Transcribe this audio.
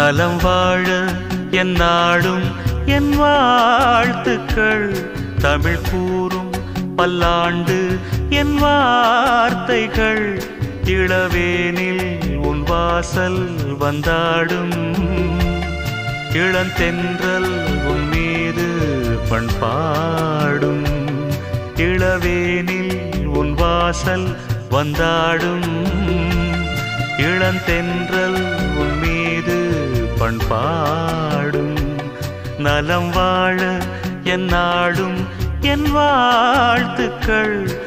நலம் வாழ என் நாடும் என் வாழ்த்துக்கள் தமிழ் கூறும் பல்லாண்டு என் வார்த்தைகள் இளவேனில் உன் வாசல் வந்தாடும் இளந்தென்றல் உன் மீது பண்பாடும் இளவேனில் உன் வாசல் வந்தாடும் இளந்தென்றல் உன் மீது பண்பாடும் நலம் வாழ என் நாடும் என் வாழ்த்துக்கள்